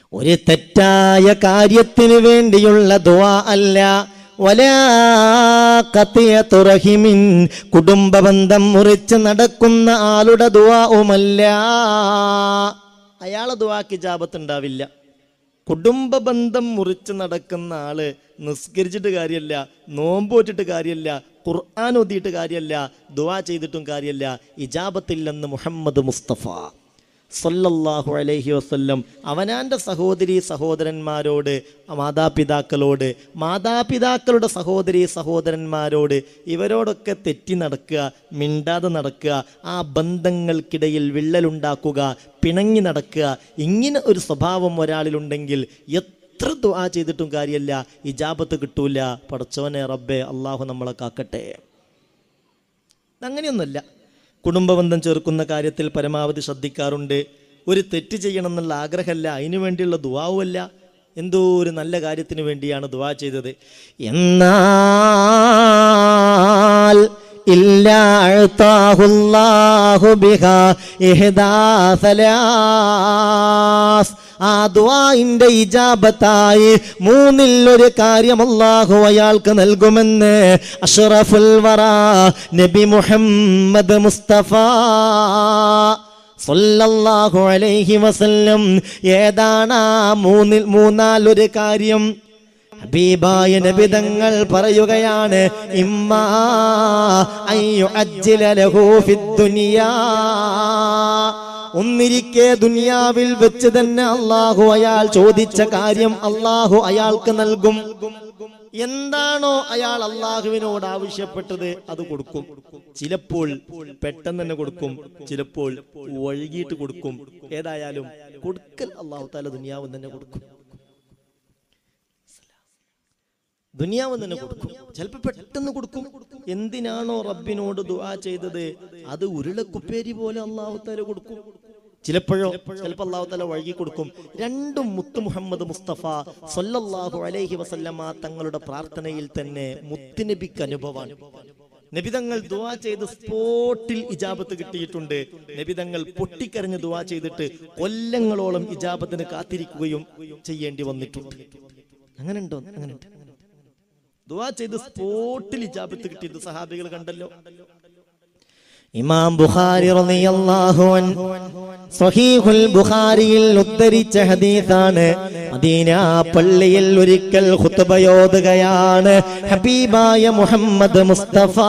ഒരു തെറ്റായ കാര്യത്തിന് വേണ്ടിയുള്ള ദുആ അല്ല വലാഖത്തിയത്തുറഹിമിൻ കുടുംബ ബന്ധം മുറിച്ച് നടക്കുന്ന ആളുടെ ദുആവുമല്ല അയാളെ ദുആക്ക് ജാപത്ത് ഉണ്ടാവില്ല കുടുംബ ബന്ധം മുറിച്ച് നടക്കുന്ന ആള് നിസ്കരിച്ചിട്ട് കാര്യമല്ല നോമ്പോറ്റിട്ട് കാര്യമല്ല ഖുർആൻ ഓതിയിട്ട് കാര്യമല്ല ദുആ ചെയ്തിട്ടും കാര്യമല്ല ഇജാബത്തില്ലെന്ന് മുഹമ്മദ് മുസ്തഫ സല്ലല്ലാഹു അലൈഹി വസല്ലം അവനാൻ്റെ സഹോദരി സഹോദരന്മാരോട് മാതാപിതാക്കളോട് മാതാപിതാക്കളുടെ സഹോദരി സഹോദരന്മാരോട് ഇവരോടൊക്കെ തെറ്റി നടക്കുക മിണ്ടാതെ നടക്കുക ആ ബന്ധങ്ങൾക്കിടയിൽ വിള്ളലുണ്ടാക്കുക പിണങ്ങി നടക്കുക ഇങ്ങനെ ഒരു സ്വഭാവം ഒരാളിലുണ്ടെങ്കിൽ എത്ര ദുആ ചെയ്തിട്ടും കാര്യമല്ല ഇജാബത്ത് കിട്ടൂല പടച്ചോനെ റബ്ബെ അള്ളാഹു നമ്മളെ കാക്കട്ടെ അങ്ങനെയൊന്നുമല്ല കുടുംബബന്ധം ചേർക്കുന്ന കാര്യത്തിൽ പരമാവധി ശ്രദ്ധിക്കാറുണ്ട് ഒരു തെറ്റ് ചെയ്യണം എന്നുള്ള ആഗ്രഹമല്ല അതിനു വേണ്ടിയുള്ള ദുവാവുമല്ല എന്തോ ഒരു നല്ല കാര്യത്തിന് വേണ്ടിയാണ് ദുവാ ചെയ്തത് എന്നാൽ ഇല്ല അഴ്ത്താഹുല്ലാഹു ബിഹാ ഇഹ്ദാ സലാസ് ആ ദുആഇന്റെ ഇജാബത്തായി മൂന്നിൽ ഒരു കാര്യം അല്ലാഹു അയാൾക്ക് നൽകുമെന്ന് അഷ്റഫുൽ വറ നബി മുഹമ്മദ് മുസ്തഫ സല്ലല്ലാഹു അലൈഹി വസല്ലം ഏതാണ് ആ മൂന്നിൽ മൂന്നാലൊരു കാര്യം ഹബീബായ നബിതങ്ങൾ പറയുകയാണ് ഇമ്മാ അയ്യു അജ്ജില ലഹു ഫിദ്ദുനിയാ ഒന്നിരിക്കെ ദുനിയാവിൽ വെച്ച് തന്നെ അള്ളാഹു അയാൾ ചോദിച്ച കാര്യം അള്ളാഹു അയാൾക്ക് നൽകും എന്താണോ അയാൾ അള്ളാഹുവിനോട് ആവശ്യപ്പെട്ടത് അത് കൊടുക്കും ചിലപ്പോൾ പെട്ടെന്ന് തന്നെ കൊടുക്കും ചിലപ്പോൾ വഴുകിയിട്ട് കൊടുക്കും ഏതായാലും കൊടുക്കൽ അള്ളാഹു താല ദുനിയാവ് തന്നെ കൊടുക്കും ദുനിയാവ് തന്നെ കൊടുക്കും ചിലപ്പോൾ പെട്ടെന്ന് കൊടുക്കും എന്തിനാണോ റബ്ബിനോട് ദുആ ചെയ്തത് അത് ഉരുളക്കുപ്പേരി പോലെ അള്ളാഹു താല കൊടുക്കും ചിലപ്പോഴോ ചിലപ്പോൾ അള്ളാഹു താല വഴി കൊടുക്കും രണ്ടും മുത്ത് മുഹമ്മദ് മുസ്തഫ സല്ലല്ലാഹു അലൈഹി വസല്ലമ തങ്ങളുടെ പ്രാർത്ഥനയിൽ തന്നെ മുത്തുനബിക്ക് അനുഭവമാണ് നബിതങ്ങൾ ദുവാ ചെയ്ത് സ്പോട്ടിൽ ഇജാബത്ത് കിട്ടിയിട്ടുണ്ട് നബിതങ്ങൾ പൊട്ടിക്കരഞ്ഞ് ദുവാ ചെയ്തിട്ട് കൊല്ലങ്ങളോളം ഇജാബത്തിന് കാത്തിരിക്കുകയും ചെയ്യേണ്ടി വന്നിട്ടുണ്ട് അങ്ങനെ ഉണ്ടോ അങ്ങനെ ഉണ്ട് ദുവാ ചെയ്ത് സ്പോട്ടിൽ ഇജാബത്ത് കിട്ടിയത് സഹാബികൾ കണ്ടല്ലോ ഇമാം ബുഖാരി റളിയല്ലാഹു അൻഹു സ്വഹീഹുൽ ബുഖാരിയിൽ ഉദ്ധരിച്ച ഹദീസാണ് മദീന പള്ളിയിൽ ഒരിക്കൽ ഖുത്ബയോതുകയാണ് ഹബീബായ മുഹമ്മദ് മുസ്തഫ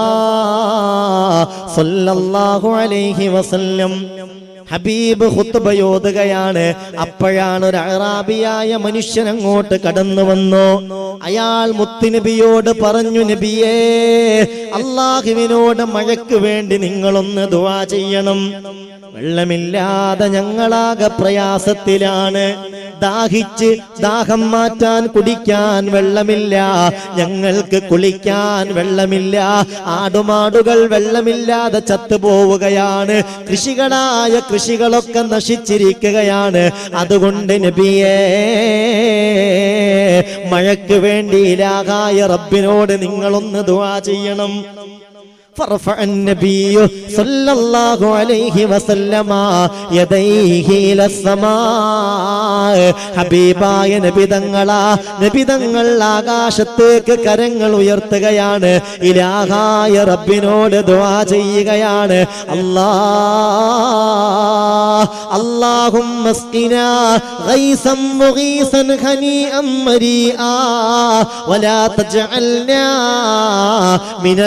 സല്ലല്ലാഹു അലൈഹി വസല്ലം ഹബീബ് ഖുത്ബയോതുകയാണ് അപ്പോഴാണ് ഒരു അറാബിയായ മനുഷ്യൻ അങ്ങോട്ട് കടന്നു വന്നു അയാൾ മുത്തുനബിയോട് പറഞ്ഞു നബിയേ അള്ളാഹുവിനോട് മഴയ്ക്ക് വേണ്ടി നിങ്ങളൊന്ന് ദുവാ ചെയ്യണം വെള്ളമില്ലാതെ ഞങ്ങളാകെ പ്രയാസത്തിലാണ് ദാഹിച്ച് ദാഹം മാറ്റാൻ കുടിക്കാൻ വെള്ളമില്ല ഞങ്ങൾക്ക് കുളിക്കാൻ വെള്ളമില്ല ആടുമാടുകൾ വെള്ളമില്ലാതെ ചത്തുപോവുകയാണ് കൃഷികളായ കൃഷികളൊക്കെ നശിച്ചിരിക്കുകയാണ് അതുകൊണ്ട് നബിയേ മഴയ്ക്ക് വേണ്ടി ഇലാഹായ റബ്ബിനോട് നിങ്ങളൊന്ന് ദുആ ചെയ്യണം فرفع النبي صلى الله عليه وسلم يديه إلى السماء ഹബീബായ നബിതങ്ങളാ നബിതങ്ങൾ ആകാശത്തേക്ക് കരങ്ങൾ ഉയർത്തുകയാണ് ഇലാഹായ റബ്ബിനോട് ദുആ ചെയ്യുകയാണ് അല്ലാ اللهم اسقنا غيثا مغيثا هنيئا مريئا ولا تجعلنا من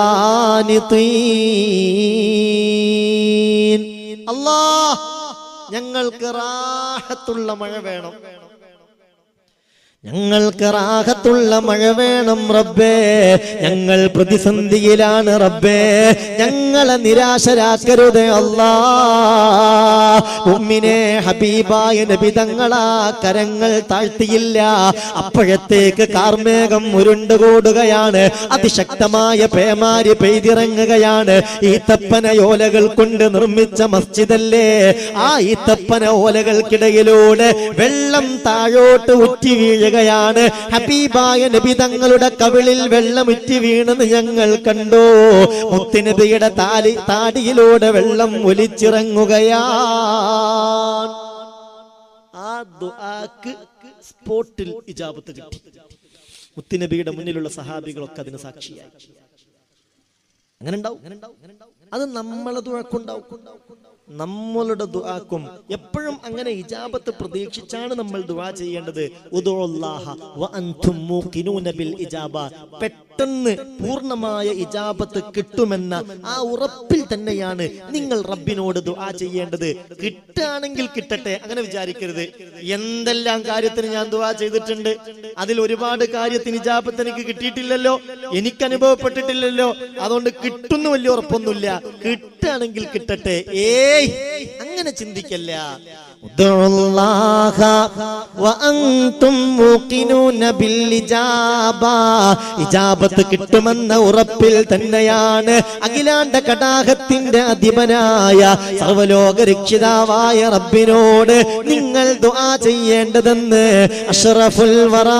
القانطين الله ഞങ്ങൾക്ക് റാഹത്തുള്ള മഴ വേണം ഞങ്ങൾക്ക് റാഹത്തുള്ള മഴ വേണം റബ്ബേ ഞങ്ങൾ പ്രതിസന്ധിയിലാണ് റബ്ബേ ഞങ്ങളെ നിരാശരാക്കരുത് അല്ലാ ഉമ്മിനെ ഹബീബായ നബി തങ്ങളാ കരങ്ങൾ താഴ്ത്തിയില്ല അപ്പോഴത്തേക്ക് കാർമേഘം ഉരുണ്ടുകൂടുകയാണ് അതിശക്തമായ പേമാരി പെയ്തിറങ്ങുകയാണ് ഈത്തപ്പന ഓലകൾ കൊണ്ട് നിർമ്മിച്ച മസ്ജിദല്ലേ ആ ഈത്തപ്പന ഓലകൾക്കിടയിലൂടെ വെള്ളം താഴോട്ട് ഉറ്റി വീഴുകയാണ് ഹബീബായ നബി തങ്ങളുടെ കവിളിൽ വെള്ളം ഉറ്റി വീണെന്ന് ഞങ്ങൾ കണ്ടു മുത്തുനബിയുടെ താലി താടിയിലൂടെ വെള്ളം ഒലിച്ചിറങ്ങുകയാണ് ആ ദുആക്ക് സ്പോട്ടിൽ ഇജാബത്ത് കിട്ടി മുത്തുനബിയുടെ മുന്നിലുള്ള സഹാബികളൊക്കെ അതിന് സാക്ഷിയായി അങ്ങനെ ഉണ്ടാവും അത് നമ്മളെ ദുആക്കുണ്ടാവും നമ്മളുടെ ദുആക്കും എപ്പോഴും അങ്ങനെ ഇജാബത്ത് പ്രതീക്ഷിച്ചാണ് നമ്മൾ ദുആ ചെയ്യേണ്ടത് ഉദുഉല്ലാഹ വ അൻതും മൂഖിനൂന ബിൽ ഇജാബ പെട്ടെന്ന് പൂർണ്ണമായ ഇജാബത്ത് കിട്ടുമെന്ന ആ ഉറപ്പിൽ തന്നെയാണ് നിങ്ങൾ റബ്ബിനോട് ദുആ ചെയ്യേണ്ടത് കിട്ടുകയാണെങ്കിൽ കിട്ടട്ടെ അങ്ങനെ വിചാരിക്കരുത് എന്തെല്ലാം കാര്യത്തിന് ഞാൻ ദുആ ചെയ്തിട്ടുണ്ട് അതിൽ ഒരുപാട് കാര്യത്തിന് ഇജാബത്ത് എനിക്ക് കിട്ടിയിട്ടില്ലല്ലോ എനിക്ക് അനുഭവപ്പെട്ടിട്ടില്ലല്ലോ അതുകൊണ്ട് കിട്ടുന്നു വലിയ ഉറപ്പൊന്നുമില്ല കിട്ടുകയാണെങ്കിൽ കിട്ടട്ടെ ഏയ് അങ്ങനെ ചിന്തിക്കല്ല ادعوا الله وأنتم موقنون بالإجابة ഇജാബത്ത് കിട്ടുമെന്ന ഉറപ്പിൽ തന്നെയാണ് അഖിലാണ്ട കടാഹത്തിന്റെ അധിപനായ സർവലോക രക്ഷിതാവായ റബ്ബിനോട് നിങ്ങൾ ദുആ ചെയ്യേണ്ടതെന്ന് അഷ്റഫുൽ വറാ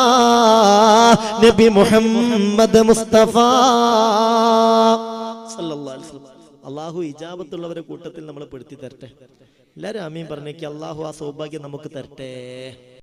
നബി മുഹമ്മദ് മുസ്തഫ സല്ലല്ലാഹു അലൈഹി വസല്ലം. അള്ളാഹു ഇജാബത്തുള്ളവരെ കൂട്ടത്തിൽ നമ്മൾ പെടുത്തി തരട്ടെ എല്ലാവരും ആമീൻ പറഞ്ഞേക്ക് അള്ളാഹു ആ സൗഭാഗ്യം നമുക്ക് തരട്ടെ